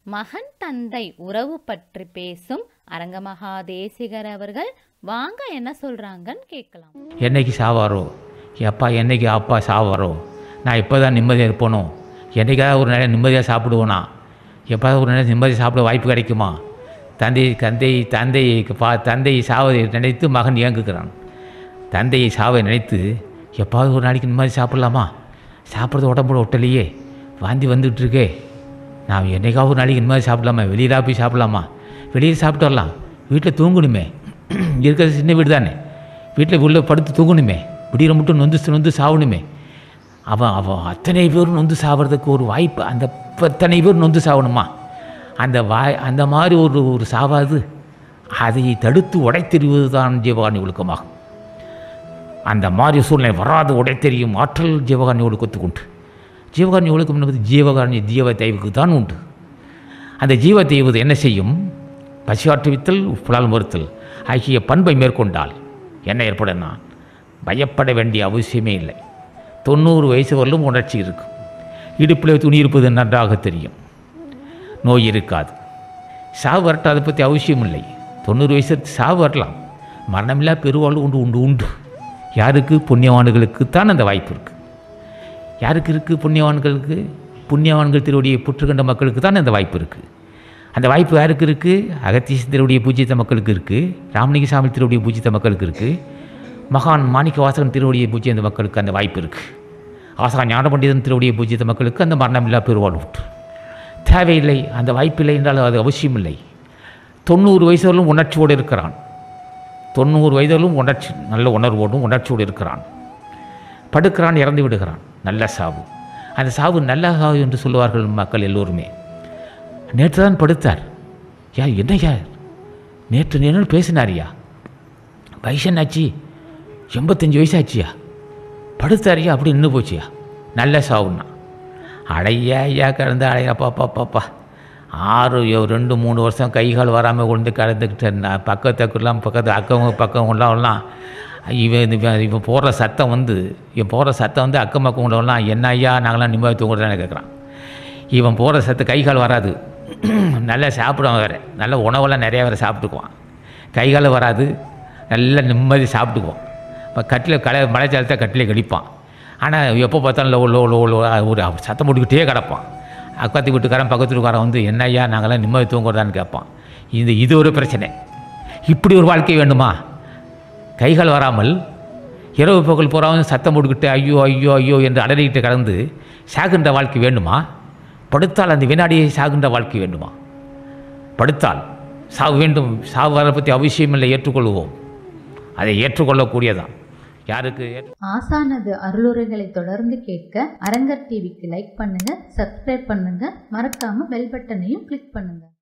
மகன் தந்தை உறவு பற்றி பேசும் அரங்கமகா தேசிகர் அவர்கள் வாங்க என்ன சொல்றாங்கன்னு கேட்கலாம் என்னைக்கு சாவாரோ எப்பா என்னைக்கு அப்பா சாவாரோ நான் இப்போ தான் நிம்மதியாக இருப்பேனோ என்னைக்காவது ஒரு நேரம் நிம்மதியாக சாப்பிடுவேனா எப்போதாவது ஒரு நேரம் நிம்மதியாக சாப்பிட வாய்ப்பு கிடைக்குமா தந்தை தந்தை தந்தையை பா தந்தை சாவதை நினைத்து மகன் இயங்குகிறான் தந்தையை சாவை நினைத்து எப்பாவது ஒரு நாளைக்கு நிம்மதி சாப்பிட்லாமா சாப்பிட்றது உடம்புல ஒட்டலையே வாந்தி வந்துகிட்டு இருக்கே நான் என்னைக்காவது ஒரு நாளைக்கு நிம்மதி சாப்பிடலாமா வெளியில் போய் சாப்பிடலாமா வெளியில் சாப்பிட்டு வரலாம் வீட்டில் தூங்கணுமே இருக்கிறது சின்ன வீடு தானே வீட்டில் உள்ள படுத்து தூங்கணுமே விடிகிற மட்டும் நொந்து நொந்து சாவணுமே அவன் அவன் அத்தனை பேரும் நொந்து சாவறதுக்கு ஒரு வாய்ப்பு அந்த அத்தனை பேர் நொந்து சாவணுமா அந்த வாய் அந்த மாதிரி ஒரு ஒரு சாவாது அதை தடுத்து உடைத்தெறிவது தான் ஜீவகாணி ஒழுக்கமாகும் அந்த மாதிரி சூழ்நிலை வராது உடைத்தெறியும் ஆற்றல் ஜீவகாணி ஒழுக்கத்துக்கு உண்டு ஜீவகாணி ஒழுக்கம் என்பது ஜீவகாணி ஜீவ தெய்வுக்கு தான் உண்டு அந்த ஜீவ தெய்வது என்ன செய்யும் பசியாற்றுவித்தல் புலால் மறுத்தல் ஆகிய பண்பை மேற்கொண்டால் என்ன ஏற்படும்னா பயப்பட வேண்டிய அவசியமே இல்லை தொண்ணூறு வயசு வரலும் உணர்ச்சி இருக்கும் இடுப்பில் துணி இருப்பது நன்றாக தெரியும் நோய் இருக்காது சாவு வரட்டும் அதை பற்றி அவசியம் இல்லை தொண்ணூறு வயசு சாவு வரலாம் மரணமில்லா பெருவாழ்வு உண்டு உண்டு உண்டு யாருக்கு புண்ணியவான்களுக்கு தான் அந்த வாய்ப்பு இருக்குது யாருக்கு இருக்குது புண்ணியவான்களுக்கு புண்ணியவான்கள் திருவடியை புற்றுக்கண்ட மக்களுக்கு தான் அந்த வாய்ப்பு இருக்குது அந்த வாய்ப்பு யாருக்கு இருக்குது அகத்தீச திருவடியை பூஜித்த மக்களுக்கு இருக்குது ராமலிங்க சாமி திருவடியை பூஜித்த மக்களுக்கு இருக்குது மகான் மாணிக்க வாசகன் திருவடியை பூஜித்த மக்களுக்கு அந்த வாய்ப்பு இருக்குது ஆசகா ஞான பண்டிதன் திருவடியை பூஜித்த மக்களுக்கு அந்த மரணமில்லா பெருவாழ்வு உண்டு தேவையில்லை அந்த வாய்ப்பில்லை என்றால் அது அவசியம் இல்லை தொண்ணூறு வயசு வரலும் உணர்ச்சியோடு இருக்கிறான் தொண்ணூறு வயதிலும் உணர்ச்சி நல்ல உணர்வோடும் உணர்ச்சியோடு இருக்கிறான் படுக்கிறான் இறந்து விடுகிறான் நல்ல சாவு அந்த சாவு நல்ல சாவு என்று சொல்லுவார்கள் மக்கள் எல்லோருமே நேற்று தான் படுத்தார் யா என்ன யார் நேற்று நேரம் பேசினாரியா வயசு என்னாச்சு எண்பத்தஞ்சு வயசாச்சியா படுத்தாரியா அப்படி நின்று போச்சியா நல்ல சாவுன்னா அடையா ஐயா கிடந்து அடையா பாப்பா பாப்பா ஆறு யோ- ரெண்டு மூணு வருஷம் கை கால் வராமல் கொண்டு கிடந்துக்கிட்டேன் நான் பக்கத்துக்குலாம் பக்கத்து அக்கவங்க பக்கம் உள்ளவங்களாம் இவன் இவன் இவன் போடுற சத்தம் வந்து இவன் போடுற சத்தம் வந்து அக்கம் பக்கம் உள்ளவங்களாம் என்ன ஐயா நாங்களாம் நிம்மதி தூங்குறதானே கேட்குறான் இவன் போடுற சத்து கை கால் வராது நல்லா சாப்பிடுவான் வேறு நல்ல உணவெல்லாம் நிறையா வேறு சாப்பிட்டுக்குவான் கை கால் வராது நல்லா நிம்மதி சாப்பிட்டுக்குவான் இப்போ கட்டில் கலை மலைச்சாலத்தை கட்டிலே கடிப்பான் ஆனால் எப்போ பார்த்தாலும் லோ லோ லோ லோ ஒரு சத்தம் போட்டுக்கிட்டே கிடப்பான் அக்கத்து வீட்டுக்காரன் பக்கத்து வீட்டுக்காரன் வந்து என்ன ஐயா நாங்களாம் நிம்மதி தூங்குறதான்னு கேட்பான் இது இது ஒரு பிரச்சனை இப்படி ஒரு வாழ்க்கை வேண்டுமா கைகள் வராமல் இரவு பகல் பூராவும் சத்தம் போட்டுக்கிட்டு ஐயோ ஐயோ ஐயோ என்று அலறிக்கிட்டு கடந்து சாகின்ற வாழ்க்கை வேண்டுமா படுத்தால் அந்த வினாடியை சாகின்ற வாழ்க்கை வேண்டுமா படுத்தால் சாவு வேண்டும் சாவு வர பற்றி அவசியமில்லை ஏற்றுக்கொள்வோம் அதை ஏற்றுக்கொள்ளக்கூடியதான் யாருக்கு ஏற்று ஆசானது அருளுரைகளை தொடர்ந்து கேட்க அரங்கர் டிவிக்கு லைக் பண்ணுங்க சப்ஸ்கிரைப் பண்ணுங்க மறக்காம பெல் பட்டனையும் கிளிக் பண்ணுங்க